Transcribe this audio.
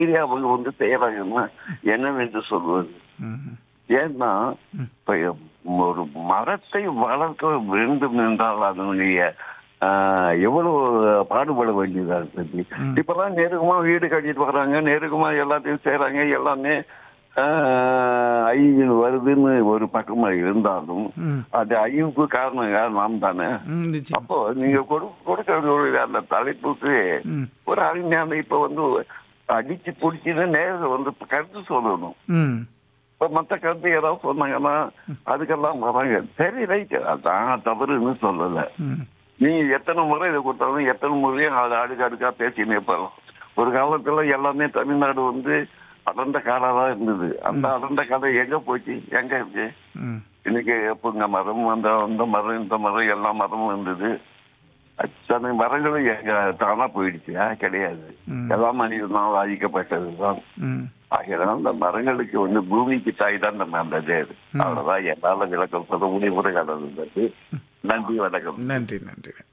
இதை அவங்க வந்து செய்யறாங்கன்னா என்னவென்று சொல்வது ம் ஏன்னா இப்ப ஒரு மரத்தை வளர்க்க வேண்டும் என்றால் அதனுடைய ஆஹ், எவ்வளவு பாடுபட வேண்டியதா இருக்கு இப்பதான் நெருக்கமா வீடு கட்டிட்டு வர்றாங்க நெருக்கமா எல்லாத்தையும் செய்யறாங்க எல்லாமே ஆஹ், அழிவு வருதுன்னு ஒரு பக்கமா இருந்தாலும் ம் அது அழிவுக்கு காரணம் யார் நாம் தானே ம் நிச்சயம் அப்போ நீங்க கொடு கொடுக்கக்கூடிய அந்த தலைப்புக்கு ம் ஒரு அறிஞர் இப்ப வந்து அடிச்சு பிடிச்சின்னு நேரில் வந்து கருத்து சொல்லணும் ம் இப்ப மத்த கருத்து ஏதாவது சொன்னாங்கன்னா அதுக்கெல்லாம் வராங்க சரி ரைட் அதான் தவறுன்னு சொல்லல ம் நீங்க எத்தனை முறை இதை கொடுத்தாலும் எத்தனை முறையும் அது அடுக்கு அடுக்கா பேசினே போகலாம் ஒரு காலத்துல எல்லாமே தமிழ்நாடு வந்து அடர்ந்த காடாதான் இருந்தது அந்த அடர்ந்த காடை எங்க போச்சு எங்க இருக்கு ம் இன்னைக்கு புங்க மரம் அந்த அந்த மரம் இந்த மரம் எல்லா மரமும் இருந்தது அத்தனை மரங்களும் எங்க தானா போயிடுச்சா கிடையாது ம். எல்லா மனிதனால் அழிக்கப்பட்டதுதான் ம் ஆகையால் அந்த மரங்களுக்கு வந்து பூமிக்கு தாய் தான் நம்ம அந்த இது அவ்வளவுதான் என்னால விளக்கம் சொல்ல முடிவுரை கடந்தது நன்றி வணக்கம் நன்றி நன்றி